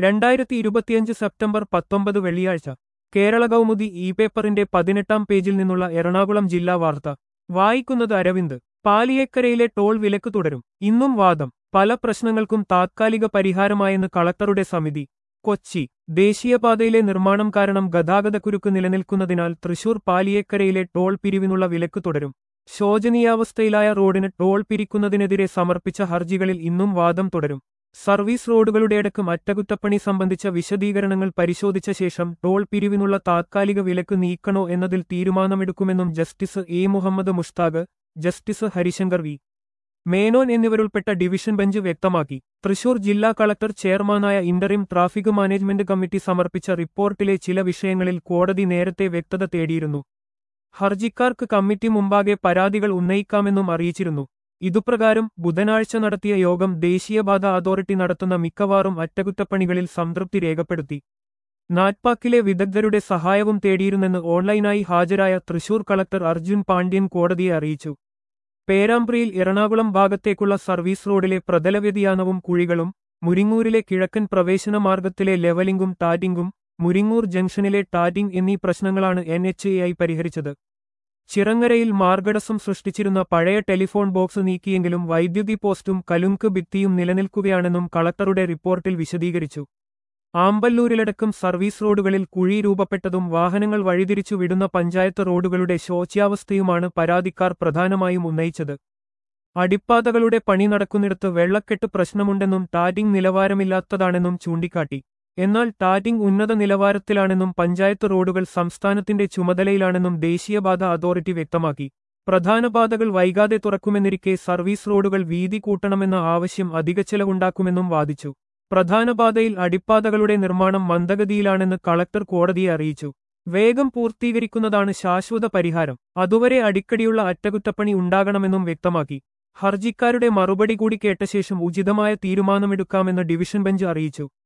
രണ്ടായിരത്തി ഇരുപത്തിയഞ്ച് സെപ്റ്റംബർ പത്തൊമ്പത് വെള്ളിയാഴ്ച കേരള കൗമുദി ഇ പേപ്പറിന്റെ പതിനെട്ടാം പേജിൽ നിന്നുള്ള എറണാകുളം ജില്ലാ വാർത്ത വായിക്കുന്നത് അരവിന്ദ് പാലിയേക്കരയിലെ ടോൾ വിലക്ക് തുടരും ഇന്നും വാദം പല പ്രശ്നങ്ങൾക്കും താത്കാലിക പരിഹാരമായെന്ന് കളക്ടറുടെ സമിതി കൊച്ചി ദേശീയപാതയിലെ നിർമ്മാണം കാരണം ഗതാഗതക്കുരുക്ക് നിലനിൽക്കുന്നതിനാൽ തൃശൂർ പാലിയേക്കരയിലെ ടോൾ പിരിവിനുള്ള വിലക്ക് തുടരും ശോചനീയാവസ്ഥയിലായ റോഡിന് ടോൾ പിരിക്കുന്നതിനെതിരെ സമർപ്പിച്ച ഹർജികളിൽ ഇന്നും വാദം തുടരും സർവീസ് റോഡുകളുടെ അടക്കം അറ്റകുറ്റപ്പണി സംബന്ധിച്ച വിശദീകരണങ്ങൾ പരിശോധിച്ച ശേഷം ടോൾ പിരിവിനുള്ള താത്കാലിക വിലക്ക് നീക്കണോ എന്നതിൽ തീരുമാനമെടുക്കുമെന്നും justice A Muhammad Mushtaq justice Harishankar V Menon എന്നിവരുൾപ്പെട്ട ഡിവിഷൻ ബെഞ്ച് വ്യക്തമാക്കി തൃശൂർ ജില്ലാ കളക്ടർ ചെയർമാനായ ഇന്ററിം ട്രാഫിക് മാനേജ്മെന്റ് കമ്മിറ്റി സമർപ്പിച്ച റിപ്പോർട്ടിലെ ചില വിഷയങ്ങളിൽ കോടതി നേരത്തെ വ്യക്തത തേടിയിരുന്നു ഹർജിക്കാർക്ക് കമ്മിറ്റി മുമ്പാകെ പരാതികൾ ഉന്നയിക്കാമെന്നും അറിയിച്ചിരുന്നു ഇതുപ്രകാരം ബുധനാഴ്ച നടത്തിയ യോഗം ദേശീയപാത അതോറിറ്റി നടത്തുന്ന മിക്കവാറും അറ്റകുറ്റപ്പണികളിൽ സംതൃപ്തി രേഖപ്പെടുത്തി നാറ്റ്പാക്കിലെ വിദഗ്ധരുടെ സഹായവും തേടിയിരുന്നെന്ന് ഓൺലൈനായി ഹാജരായ തൃശൂർ കളക്ടർ അർജുൻ പാണ്ഡ്യൻ കോടതിയെ അറിയിച്ചു പേരാമ്പ്രയിൽ എറണാകുളം ഭാഗത്തേക്കുള്ള സർവീസ് റോഡിലെ പ്രതല വ്യതിയാനവും കുഴികളും മുരിങ്ങൂരിലെ കിഴക്കൻ പ്രവേശന മാർഗത്തിലെ ലെവലിംഗും ടാറ്റിംഗും മുരിങ്ങൂർ ജംഗ്ഷനിലെ ടാറ്റിംഗ് എന്നീ പ്രശ്നങ്ങളാണ് എൻ എച്ച് എ ഐ പരിഹരിച്ചത് ചിറങ്ങരയിൽ മാർഗടസം സൃഷ്ടിച്ചിരുന്ന പഴയ ടെലിഫോൺ ബോക്സ് നീക്കിയെങ്കിലും വൈദ്യുതി പോസ്റ്റും കലുങ്ക് ഭിത്തിയും നിലനിൽക്കുകയാണെന്നും കളക്ടറുടെ റിപ്പോർട്ടിൽ വിശദീകരിച്ചു ആമ്പല്ലൂരിലടക്കം സർവീസ് റോഡുകളിൽ കുഴി രൂപപ്പെട്ടതും വാഹനങ്ങൾ വഴിതിരിച്ചു വിടുന്ന പഞ്ചായത്ത് റോഡുകളുടെ ശോച്യാവസ്ഥയുമാണ് പരാതിക്കാർ പ്രധാനമായും ഉന്നയിച്ചത് അടിപ്പാതകളുടെ പണി നടക്കുന്നിടത്ത് വെള്ളക്കെട്ട് പ്രശ്നമുണ്ടെന്നും ടാറ്റിംഗ് നിലവാരമില്ലാത്തതാണെന്നും ചൂണ്ടിക്കാട്ടി എന്നാൽ ടാറ്റിംഗ് ഉന്നത നിലവാരത്തിലാണെന്നും പഞ്ചായത്ത് റോഡുകൾ സംസ്ഥാനത്തിന്റെ ചുമതലയിലാണെന്നും ദേശീയപാത അതോറിറ്റി വ്യക്തമാക്കി പ്രധാന പാതകൾ വൈകാതെ തുറക്കുമെന്നിരിക്കെ സർവീസ് റോഡുകൾ വീതി കൂട്ടണമെന്ന ആവശ്യം അധിക ചെലവുണ്ടാക്കുമെന്നും വാദിച്ചു പ്രധാന പാതയിൽ അടിപ്പാതകളുടെ നിർമ്മാണം മന്ദഗതിയിലാണെന്ന് കളക്ടർ കോടതിയെ അറിയിച്ചു വേഗം പൂർത്തീകരിക്കുന്നതാണ് ശാശ്വത പരിഹാരം അതുവരെ അടിക്കടിയുള്ള അറ്റകുറ്റപ്പണി ഉണ്ടാകണമെന്നും വ്യക്തമാക്കി ഹർജിക്കാരുടെ മറുപടി കൂടി കേട്ട ശേഷം ഉചിതമായ തീരുമാനമെടുക്കാമെന്ന് ഡിവിഷൻ ബെഞ്ച് അറിയിച്ചു